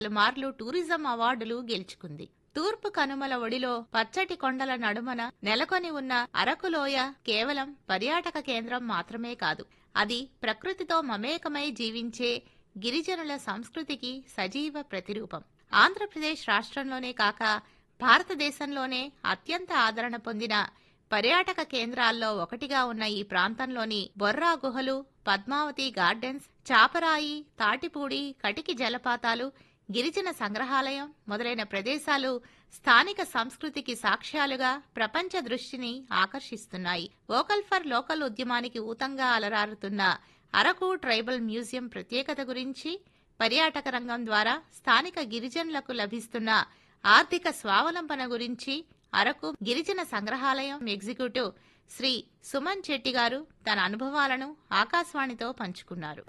మార్లు టూరిజం అవార్డులు గెలుచుకుంది తూర్పు కనుమల ఒడిలో పచ్చటి కొండల నడుమన నెలకొని ఉన్న అరకులోయ కేవలం పర్యాటక కేంద్రం మాత్రమే కాదు అది ప్రకృతితో మమేకమై జీవించే గిరిజనుల సంస్కృతికి సజీవ ప్రతిరూపం ఆంధ్రప్రదేశ్ రాష్ట్రంలోనే కాక భారతదేశంలోనే అత్యంత ఆదరణ పొందిన పర్యాటక కేంద్రాల్లో ఒకటిగా ఉన్న ఈ ప్రాంతంలోని బొర్రా గుహలు పద్మావతి గార్డెన్స్ చాపరాయి తాటిపూడి కటికి జలపాతాలు గిరిజన సంగ్రహాలయం మొదలైన ప్రదేశాలు స్థానిక సంస్కృతికి సాక్ష్యాలుగా ప్రపంచ దృష్టిని ఆకర్షిస్తున్నాయి వోకల్ ఫర్ లోకల్ ఉద్యమానికి ఊతంగా అలరారుతున్న అరకు ట్రైబల్ మ్యూజియం ప్రత్యేకత గురించి పర్యాటక రంగం ద్వారా స్థానిక గిరిజనులకు లభిస్తున్న ఆర్థిక స్వావలంబన గురించి అరకు గిరిజన సంగ్రహాలయం ఎగ్జిక్యూటివ్ శ్రీ సుమన్ చెట్టి గారు తన అనుభవాలను ఆకాశవాణితో పంచుకున్నారు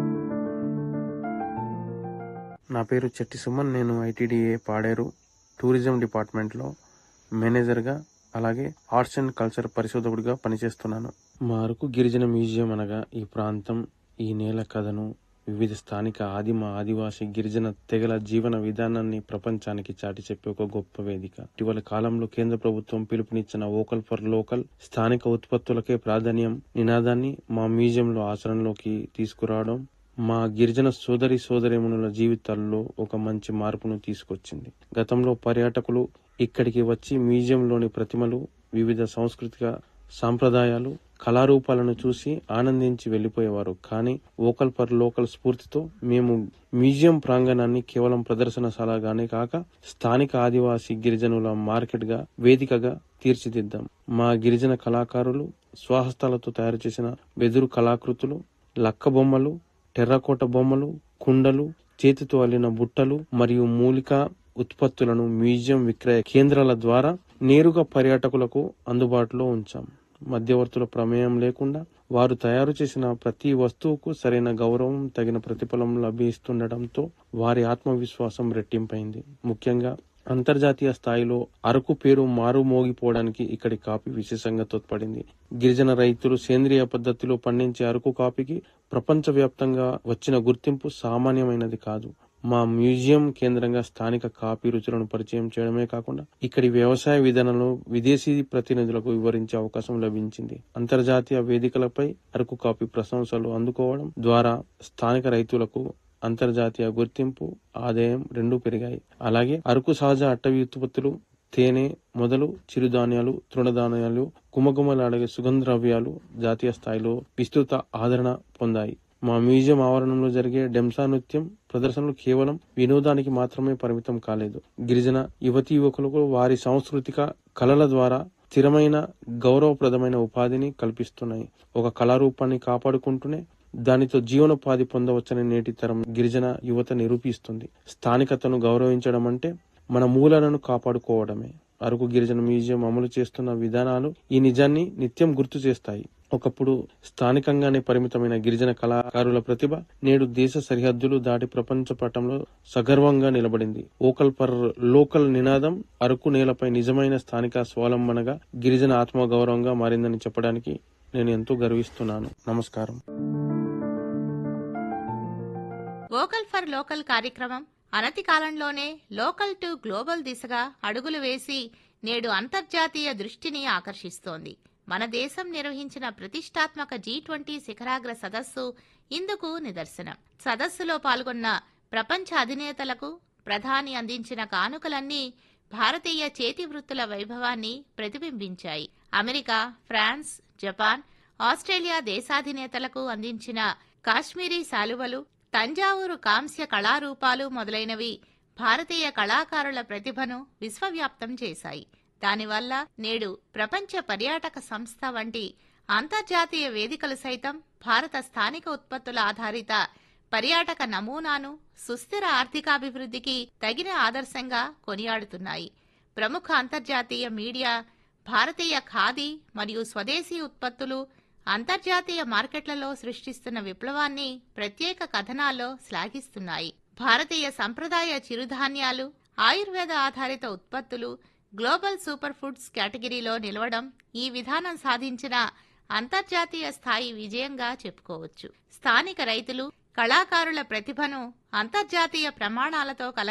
నా పేరు చెట్టి సుమన్ నేను ఐటీడీఏ పాడేరు టూరిజం డిపార్ట్మెంట్లో మేనేజర్గా అలాగే ఆర్ట్స్ అండ్ కల్చర్ పరిశోధకుడిగా పనిచేస్తున్నాను మా అరకు గిరిజన మ్యూజియం అనగా ఈ ప్రాంతం ఈ నేల కథను వివిధ స్థానిక ఆదిమ ఆదివాసి గిరిజన తెగల జీవన విధానాన్ని ప్రపంచానికి చాటి చెప్పే ఒక గొప్ప వేదిక ఇటీవల కాలంలో కేంద్ర ప్రభుత్వం పిలుపునిచ్చిన వోకల్ ఫర్ లోకల్ స్థానిక ఉత్పత్తులకే ప్రాధాన్యం నినాదాన్ని మా మ్యూజియంలో ఆచరణలోకి తీసుకురావడం మా గిరిజన సోదరి సోదరిమణుల జీవితాల్లో ఒక మంచి మార్పును తీసుకొచ్చింది గతంలో పర్యాటకులు ఇక్కడికి వచ్చి మ్యూజియంలోని ప్రతిమలు వివిధ సాంస్కృతిక సాంప్రదాయాలు కళారూపాలను చూసి ఆనందించి వెళ్లిపోయేవారు కానీ వోకల్ పర్ లోకల్ స్ఫూర్తితో మేము మ్యూజియం ప్రాంగణాన్ని కేవలం ప్రదర్శనశాలగానే కాక స్థానిక ఆదివాసీ గిరిజనుల మార్కెట్గా వేదికగా తీర్చిదిద్దాం మా గిరిజన కళాకారులు స్వహస్తాలతో తయారు చేసిన వెదురు కళాకృతులు లక్క బొమ్మలు టెర్రకోట బొమ్మలు కుండలు చేతితో అల్లిన బుట్టలు మరియు మూలిక ఉత్పత్తులను మ్యూజియం విక్రయ కేంద్రాల ద్వారా నేరుగా పర్యాటకులకు అందుబాటులో ఉంచాం మధ్యవర్తుల ప్రమేయం లేకుండా వారు తయారు చేసిన ప్రతి వస్తువుకు సరైన గౌరవం తగిన ప్రతిఫలం లభిస్తుండటంతో వారి ఆత్మవిశ్వాసం రెట్టింపైంది ముఖ్యంగా అంతర్జాతీయ స్థాయిలో అరకు పేరు మారు మోగిపోవడానికి ఇక్కడి కాఫీ విశేషంగా తోడ్పడింది గిరిజన రైతులు సేంద్రియ పద్ధతిలో పండించే అరకు కాఫీకి ప్రపంచవ్యాప్తంగా వచ్చిన గుర్తింపు సామాన్యమైనది కాదు మా మ్యూజియం కేంద్రంగా స్థానిక కాఫీ రుచులను పరిచయం చేయడమే కాకుండా ఇక్కడి వ్యవసాయ విధానంలో విదేశీ ప్రతినిధులకు వివరించే అవకాశం లభించింది అంతర్జాతీయ వేదికలపై అరకు కాఫీ ప్రశంసలు అందుకోవడం ద్వారా స్థానిక రైతులకు అంతర్జాతీయ గుర్తింపు ఆదాయం రెండూ పెరిగాయి అలాగే అరకు సహజ అటవీ ఉత్పత్తులు తేనె మొదలు చిరుధాన్యాలు తృణధాన్యాలు గుమగుమలాడే సుగంధ ద్రవ్యాలు జాతీయ స్థాయిలో విస్తృత ఆదరణ పొందాయి మా మ్యూజియం ఆవరణంలో జరిగే డెంసా నృత్యం ప్రదర్శనలు కేవలం వినోదానికి మాత్రమే పరిమితం కాలేదు గిరిజన యువతీ యువకులకు వారి సాంస్కృతిక కళల ద్వారా స్థిరమైన గౌరవప్రదమైన ఉపాధిని కల్పిస్తున్నాయి ఒక కళారూపాన్ని కాపాడుకుంటూనే దానితో జీవనోపాధి పొందవచ్చని నేటి తరం గిరిజన యువత నిరూపిస్తుంది స్థానికతను గౌరవించడం అంటే మన మూలాలను కాపాడుకోవడమే అరకు గిరిజన మ్యూజియం అమలు చేస్తున్న విధానాలు ఈ నిజాన్ని నిత్యం గుర్తు చేస్తాయి ఒకప్పుడు స్థానికంగానే పరిమితమైన గిరిజన కళాకారుల ప్రతిభ నేడు దేశ సరిహద్దులు దాటి ప్రపంచ పటంలో సగర్వంగా నిలబడింది ఓకల్ పర్ లోకల్ నినాదం అరకు నేలపై నిజమైన స్థానిక స్వావలంబనగా గిరిజన ఆత్మగౌరవంగా మారిందని చెప్పడానికి నేను ఎంతో గర్విస్తున్నాను నమస్కారం వోకల్ ఫర్ లోకల్ కార్యక్రమం అనతి కాలంలోనే లోకల్ టు గ్లోబల్ దిశగా అడుగులు వేసి నేడు అంతర్జాతీయ దృష్టిని ఆకర్షిస్తోంది మన దేశం నిర్వహించిన ప్రతిష్టాత్మక జీ ట్వంటీ శిఖరాగ్ర సదస్సు ఇందుకు నిదర్శనం సదస్సులో పాల్గొన్న ప్రపంచ అధినేతలకు ప్రధాని అందించిన కానుకలన్నీ భారతీయ చేతి వృత్తుల వైభవాన్ని ప్రతిబింబించాయి అమెరికా ఫ్రాన్స్ జపాన్ ఆస్ట్రేలియా దేశాధినేతలకు అందించిన కాశ్మీరీ శాలువలు తంజావూరు కాంస్య కళారూపాలు మొదలైనవి భారతీయ కళాకారుల ప్రతిభను విశ్వవ్యాప్తం చేశాయి దానివల్ల నేడు ప్రపంచ పర్యాటక సంస్థ వంటి అంతర్జాతీయ వేదికలు సైతం భారత స్థానిక ఉత్పత్తుల ఆధారిత పర్యాటక నమూనాను సుస్థిర ఆర్థికాభివృద్ధికి తగిన ఆదర్శంగా కొనియాడుతున్నాయి ప్రముఖ అంతర్జాతీయ మీడియా భారతీయ ఖాదీ మరియు స్వదేశీ ఉత్పత్తులు అంతర్జాతీయ మార్కెట్లలో సృష్టిస్తున్న విప్లవాన్ని ప్రత్యేక కథనాల్లో శ్లాఘిస్తున్నాయి భారతీయ సంప్రదాయ చిరుధాన్యాలు ఆయుర్వేద ఆధారిత ఉత్పత్తులు గ్లోబల్ సూపర్ ఫుడ్స్ కేటగిరీలో నిలవడం ఈ విధానం సాధించిన అంతర్జాతీయ స్థాయి విజయంగా చెప్పుకోవచ్చు స్థానిక రైతులు కళాకారుల ప్రతిభను అంతర్జాతీయ ప్రమాణాలతో కల